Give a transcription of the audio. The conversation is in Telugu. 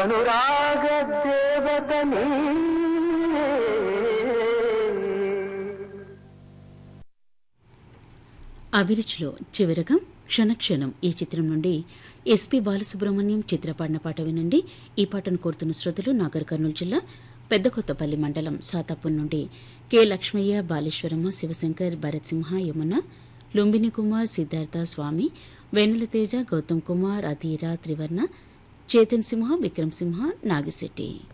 అనురాగ దేవతని అభిరుచిలో చివరగా క్షణక్షణం ఈ చిత్రం నుండి ఎస్పి బాలసుబ్రహ్మణ్యం చిత్రపాడిన పాట వినండి ఈ పాటను కోరుతున్న శ్రోతలు నాగర్ కర్నూలు జిల్లా పెద్దకొత్తపల్లి మండలం సాతాపూర్ నుండి కె లక్ష్మయ్య బాలేశ్వరమ్మ శివశంకర్ భరత్ సింహ యమున లుంబిని కుమార్ సిద్ధార్థ స్వామి వెన్నెల తేజ గౌతమ్ కుమార్ అధీర త్రివర్ణ చేతన్ సింహ విక్రమ్ సింహ నాగిశెట్టి